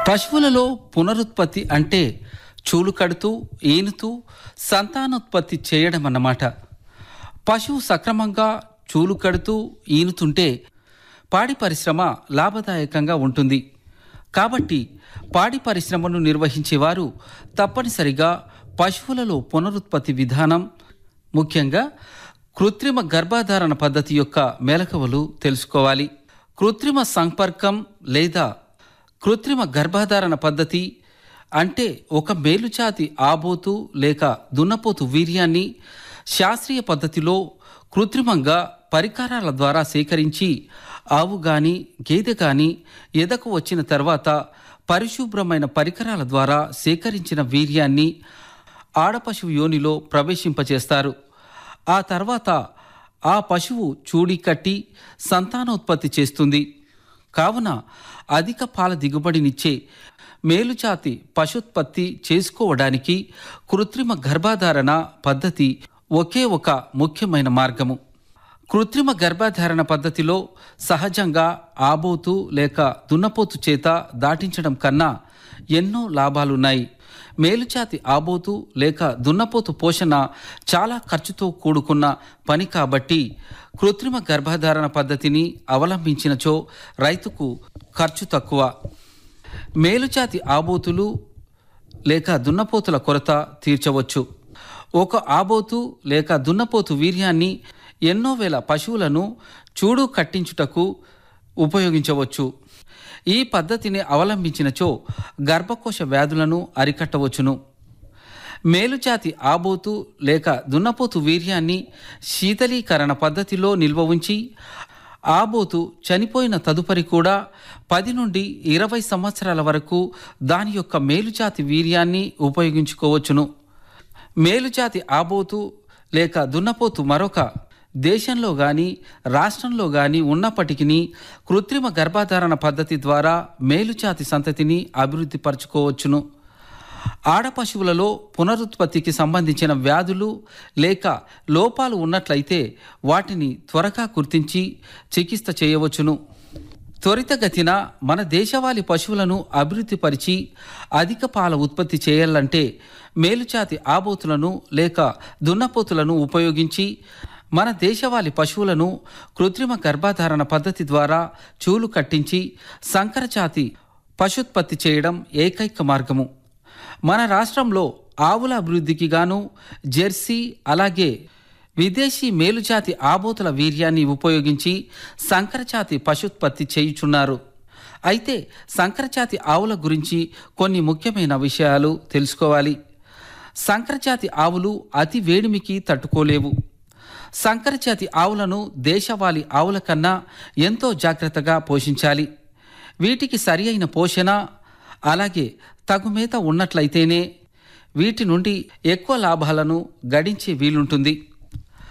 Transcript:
పశువులలో పునరుత్పత్తి అంటే చూలు కడుతూ ఈనుతూ సంతానోత్పత్తి చేయడం అన్నమాట పశువు సక్రమంగా చూలు కడుతూ ఈనుతుంటే పాడి పరిశ్రమ లాభదాయకంగా ఉంటుంది కాబట్టి పాడి పరిశ్రమను నిర్వహించేవారు తప్పనిసరిగా పశువులలో పునరుత్పత్తి విధానం ముఖ్యంగా కృత్రిమ గర్భధారణ పద్ధతి యొక్క మెలకువలు తెలుసుకోవాలి కృత్రిమ సంపర్కం లేదా కృత్రిమ గర్భధారణ పద్ధతి అంటే ఒక మేలుజాతి ఆబోతు లేక దున్నపోతు వీర్యాన్ని శాస్త్రీయ పద్ధతిలో కృత్రిమంగా పరికరాల ద్వారా సేకరించి ఆవు గాని గేదె గాని ఎదకు వచ్చిన తర్వాత పరిశుభ్రమైన పరికరాల ద్వారా సేకరించిన వీర్యాన్ని ఆడపశువు యోనిలో ప్రవేశింపచేస్తారు ఆ తర్వాత ఆ పశువు చూడి కట్టి సంతానోత్పత్తి చేస్తుంది కావున అధిక పాల దిగుబడినిచ్చే మేలుజాతి పశుత్పత్తి చేసుకోవడానికి కృత్రిమ గర్భధారణ పద్ధతి ఒకే ఒక ముఖ్యమైన మార్గము కృత్రిమ గర్భధారణ పద్ధతిలో సహజంగా ఆబోతు లేక దున్నపోతు చేత దాటించడం కన్నా ఎన్నో లాభాలున్నాయి మేలుజాతి ఆబోతు లేక దున్నపోతు పోషణ చాలా ఖర్చుతో కూడుకున్న పని కాబట్టి కృత్రిమ గర్భధారణ పద్ధతిని అవలంబించినచో రైతుకు ఖర్చు తక్కువ మేలుజాతి ఆబోతులు లేక దున్నపోతుల కొరత తీర్చవచ్చు ఒక ఆబోతు లేక దున్నపోతు వీర్యాన్ని ఎన్నో వేల పశువులను చూడు కట్టించుటకు ఉపయోగించవచ్చు ఈ పద్ధతిని అవలంబించినచో గర్భకోశ వ్యాధులను అరికట్టవచ్చును మేలుజాతి ఆబోతు లేక దున్నపోతు వీర్యాన్ని శీతలీకరణ పద్ధతిలో నిల్వ ఉంచి ఆబోతు చనిపోయిన తదుపరి కూడా పది నుండి ఇరవై సంవత్సరాల వరకు దాని యొక్క మేలుజాతి వీర్యాన్ని ఉపయోగించుకోవచ్చును మేలుజాతి ఆబోతు లేక దున్నపోతు మరొక దేశంలో కానీ రాష్ట్రంలో కానీ ఉన్నప్పటికీ కృత్రిమ గర్భధారణ పద్ధతి ద్వారా మేలుజాతి సంతతిని అభివృద్ధి పరచుకోవచ్చును ఆడ పశువులలో పునరుత్పత్తికి సంబంధించిన వ్యాధులు లేక లోపాలు ఉన్నట్లయితే వాటిని త్వరగా గుర్తించి చికిత్స చేయవచ్చును త్వరితగతిన మన దేశవాళీ పశువులను అభివృద్ధి పరిచి అధిక పాల ఉత్పత్తి చేయాలంటే మేలుజాతి ఆబోతులను లేక దున్నపోతులను ఉపయోగించి మన దేశవాళీ పశువులను కృత్రిమ గర్భధారణ పద్ధతి ద్వారా చూలు కట్టించి సంకరజాతి పశుత్పత్తి చేయడం ఏకైక మార్గము మన రాష్ట్రంలో ఆవుల అభివృద్ధికి గాను జెర్సీ అలాగే విదేశీ మేలుజాతి ఆబోతుల వీర్యాన్ని ఉపయోగించి సంకరజాతి పశుత్పత్తి చేయుచున్నారు అయితే సంకరజాతి ఆవుల గురించి కొన్ని ముఖ్యమైన విషయాలు తెలుసుకోవాలి సంకరజాతి ఆవులు అతి వేడిమికి తట్టుకోలేవు సంకరజాతి ఆవులను దేశవాళీ ఆవుల కన్నా ఎంతో జాగ్రత్తగా పోషించాలి వీటికి సరి అయిన పోషణ అలాగే తగు మేత ఉన్నట్లయితేనే వీటి నుండి ఎక్కువ లాభాలను గడించే వీలుంటుంది